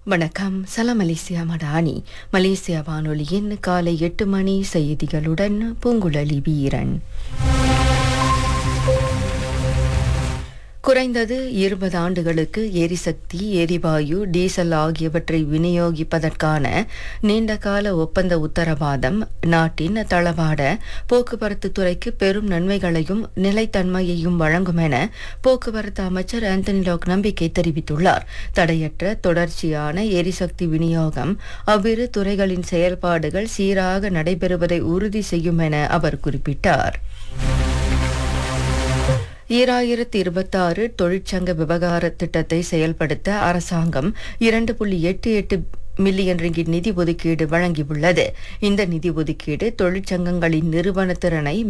வணக்கம் சலாம் Malaysia Madani Malaysia வானொலியின் காலை எட்டு மணி செய்திகளுடன் பூங்குழலி வீரன் குறைந்தது இருபது ஆண்டுகளுக்கு எரிசக்தி எரிவாயு டீசல் ஆகியவற்றை விநியோகிப்பதற்கான நீண்டகால ஒப்பந்த உத்தரவாதம் நாட்டின் தளவாட போக்குவரத்து துறைக்கு பெரும் நன்மைகளையும் நிலைத்தன்மையையும் வழங்கும் என போக்குவரத்து அமைச்சர் ஆந்தனி லாக் நம்பிக்கை தெரிவித்துள்ளார் தடையற்ற தொடர்ச்சியான எரிசக்தி விநியோகம் அவ்விரு துறைகளின் செயல்பாடுகள் சீராக நடைபெறுவதை உறுதி செய்யும் என அவர் குறிப்பிட்டார் ஈராயிரத்தி இருபத்தாறு தொழிற்சங்க விவகார திட்டத்தை செயல்படுத்த அரசாங்கம் இரண்டு புள்ளி எட்டு எட்டு மில்லியன் ரிங்கிட் நிதி ஒதுக்கீடு வழங்கியுள்ளது இந்த நிதி ஒதுக்கீடு தொழிற்சங்கங்களின் நிறுவன திறனை